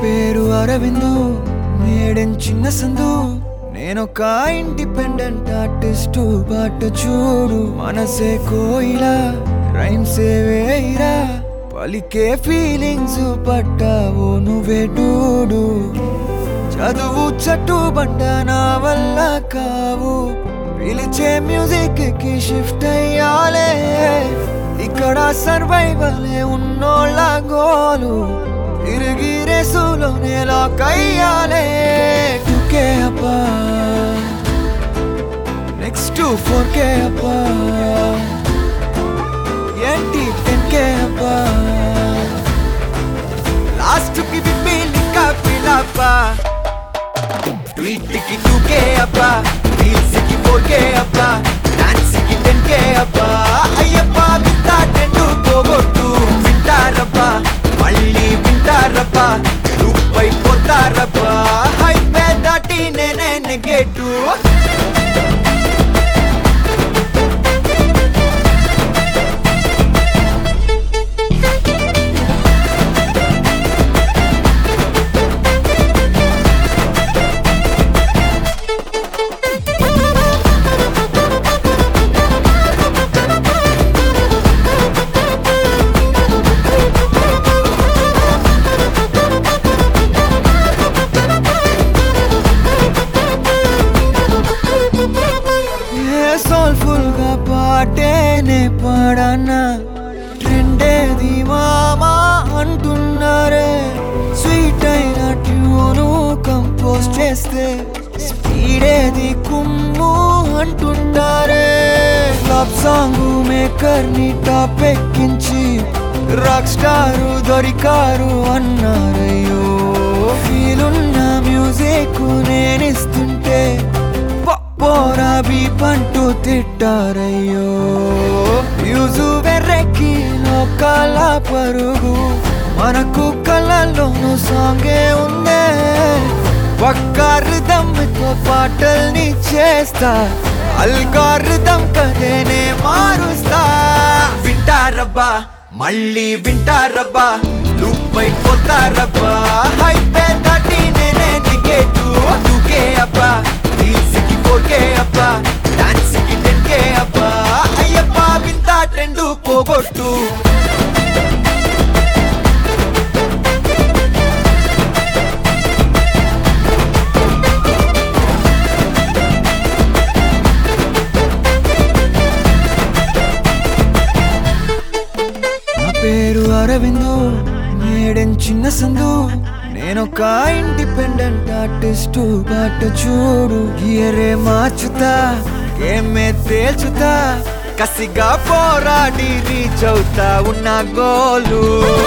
పేరు అరవిందు మేడెన్ చిన్న సందు నేనొక ఇండిపెండెంట్ ఆర్టిస్టు బాట చూడు మనసే కోయిలా రైమ్సే వేయిరా పలికే ఫీలింగ్స్ పట్టావు నువ్వే డూడు చదువు చట్టు బండ నా వల్ల కావు పిలిచే మ్యూజిక్ కి షిఫ్ట్ అయ్యాలే ఇక్కడ సర్వైవలే ఉన్నోళ్ళ గోలు తిరిగి రేసులోనే లాక్ అయ్యాలే టూకే అప్పా నెక్స్ట్ ఫోర్ కే అప్పా ఏంటి టెన్ కే అప్పా లాస్ట్ కి బిబ్బిలిక పిలపా ట్వీట్ కి టూకే అప్పా రీల్స్ కి ఫోర్ కే అప్పా డాన్స్ కి టెన్ కే అప్పా అయ్యప్ప వింటా టెండు పోగొట్టు వింటారప్పా మళ్ళీ వింటారప్పా రూపై పోతారప్పా హైవే దాటి నేనే నెగేటు ఏ సోల్ఫుల్ గా పాటేనే పాడనా ట్రెండేది మామా అంటున్నారే స్వీట్ అయిన ట్యూను కంపోజ్ చేస్తే స్పీడేది కుమ్ము అంటుంటారే క్లబ్ సాంగ్ మేకర్ ని టాప్ ఎక్కించి రాక్ స్టారు దొరికారు అన్నారయ్యో ఫీలున్న మ్యూజిక్ నేనిస్తుంటే పోరా పంటూ తిట్టారయ్యో యూజు వెర్రెక్కి లోకాల పరుగు మనకు కళ్ళల్లోనూ సాంగే ఉందే పక్కారుదమ్తో పాటల్ని చేస్తా అల్గారుదం కదేనే మారుస్తా వింటారబ్బా మళ్ళీ వింటారబ్బా లూపై పోతారబ్బా హైపే దాటి నేనే టికెట్ దూకే అబ్బా రీల్స్ కి ఫోర్కే అబ్బా డాన్స్ కి టెన్ కే అబ్బా అయ్యప్ప వింత ట్రెండ్ పోగొట్టు నా పేరు అరవిందు మేడెన్ చిన్న సందు నేనొక ఇండిపెండెంట్ ఆర్టిస్టు బాట చూడు గియరే మార్చుతా ఏమే తేల్చుతా కసిగా పోరాడి రీచ్ అవుతా ఉన్న గోలు